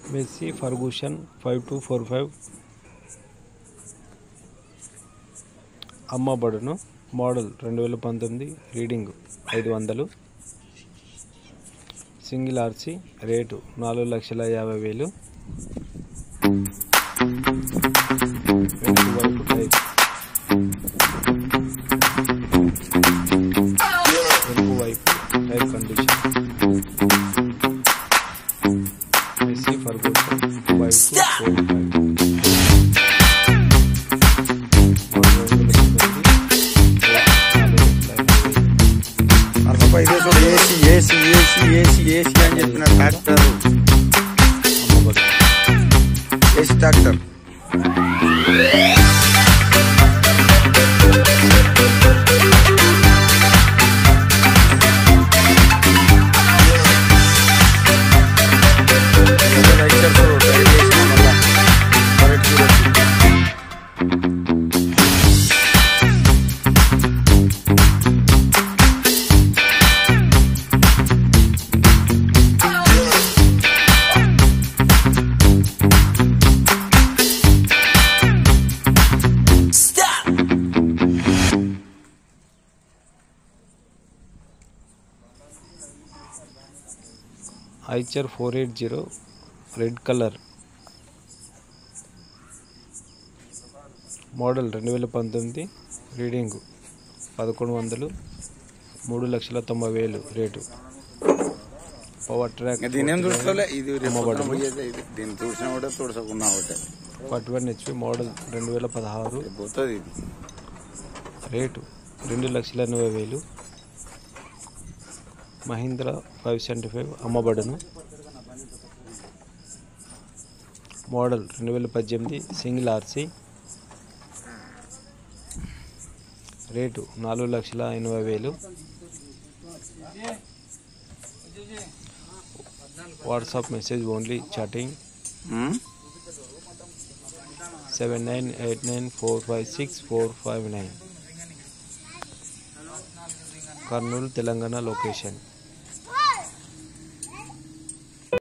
Messy Ferguson five two four five అమ్మబడును model రెండు వేల పంతొమ్మిది రీడింగ్ ఐదు వందలు సింగిల్ ఆర్సీ రేటు నాలుగు లక్షల యాభై వేలు వెనుక వైపు టైప్ వెనుక వైపు tyre condition Massey Ferguson five two four five అరవై చూడు AC AC AC AC AC అని చెప్పిన tractor AC tractor Eicher four eight zero red colour model రెండు వేల పంతొమ్మిది రీడింగ్ పదకొండు వందలు మూడు లక్షల తొంభై వేలు రేటు పవర్ ట్రాక్ దీని ఏం చూసుకోలే ఇది రేపు అమ్మబడును. పొద్దున పోయేదే ఇది దీన్ని చూసినా ఒకటే తుడసకున్నా ఒకటే ఫార్టీ వన్ హెచ్పి మోడల్ రెండు వేల పదహారు రేపు పోతుంది ఇది రేటు రెండు లక్షల ఎనభై వేలు మహీంద్రా ఫైవ్ సెవెంటీ ఫైవ్ అమ్మబడును మోడల్ రెండు వేల పద్దెనిమిది సింగిల్ ఆర్సీ రేటు నాలుగు లక్షల ఎనభై వేలు WhatsApp message only chatting um? Seven nine eight nine four five six four five nine Kurnool Telangana location